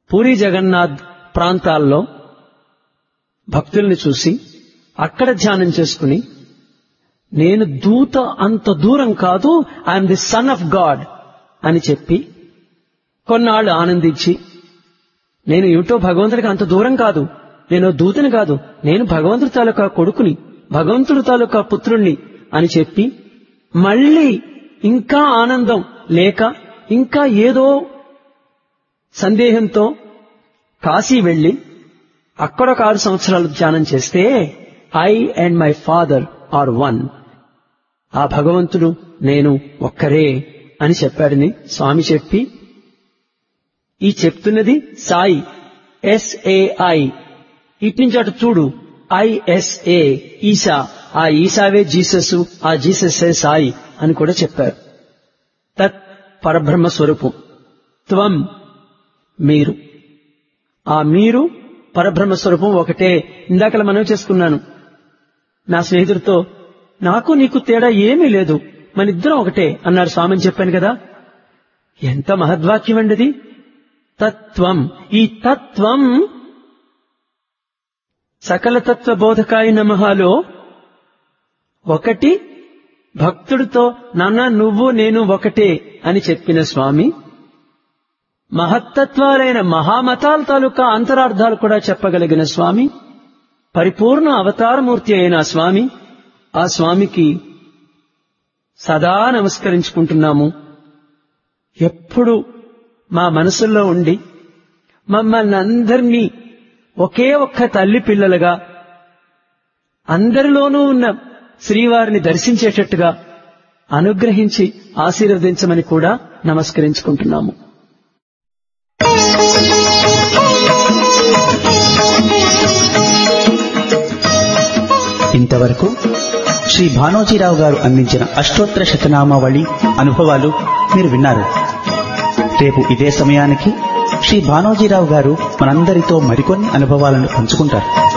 పూరి జగన్నాథ్ ప్రాంతాల్లో భక్తుల్ని చూసి అక్కడ ధ్యానం చేసుకుని నేను దూత అంత దూరం కాదు I'm the son of God అని చెప్పి కొన్నాళ్ళు ఆనందించి నేను ఏమిటో భగవంతుడికి అంత దూరం కాదు నేను దూతని కాదు నేను భగవంతుడి తాలూకా కొడుకుని భగవంతుడి తాలూకా పుత్రుణ్ణి అని చెప్పి మళ్ళీ ఇంకా ఆనందం లేక ఇంకా ఏదో సందేహంతో కాశీ వెళ్లి అక్కడ ఒక ఆరు సంవత్సరాలు ధ్యానం చేస్తే I and my father are one ఆ భగవంతుడు నేను ఒక్కరే అని చెప్పాడని స్వామి చెప్పి ఈ చెప్తున్నది సాయి ఎస్ఏఐ ఇటు నుంచి అటు చూడు ఐఎస్ఏ ఈశా ఆ ఈశావే జీసస్ ఆ జీసస్ఏ సాయి అని కూడా చెప్పారు తత్ పరబ్రహ్మ స్వరూపం త్వం మీరు ఆ మీరు పరబ్రహ్మ స్వరూపం ఒకటే ఇందాకలా మనం చేసుకున్నాను నా స్నేహితుడితో నాకు నీకు తేడా ఏమీ లేదు మన ఇద్దరం ఒకటే అన్నాడు స్వామిని చెప్పాను కదా ఎంత మహద్వాక్యం అండి అది తత్వం ఈ తత్వం సకల తత్వ బోధకాయ నమహాలో ఒకటి భక్తుడితో నాన్న నువ్వు నేను ఒకటే అని చెప్పిన స్వామి మహత్తత్వాలైన మహామతాల తాలూకా అంతరార్థాలు కూడా చెప్పగలిగిన స్వామి పరిపూర్ణ అవతారమూర్తి అయిన స్వామి ఆ స్వామికి సదా నమస్కరించుకుంటున్నాము ఎప్పుడు మా మనసుల్లో ఉండి మమ్మల్ని అందరినీ ఒకే ఒక్క తల్లి పిల్లలుగా అందరిలోనూ ఉన్న శ్రీవారిని దర్శించేటట్టుగా అనుగ్రహించి ఆశీర్వదించమని కూడా నమస్కరించుకుంటున్నాము ఇంతవరకు శ్రీ భానోజీరావు గారు అందించిన అష్టోత్తర శతనామావళి అనుభవాలు మీరు విన్నారు రేపు ఇదే సమయానికి శ్రీ భానోజీరావు గారు మనందరితో మరికొన్ని అనుభవాలను పంచుకుంటారు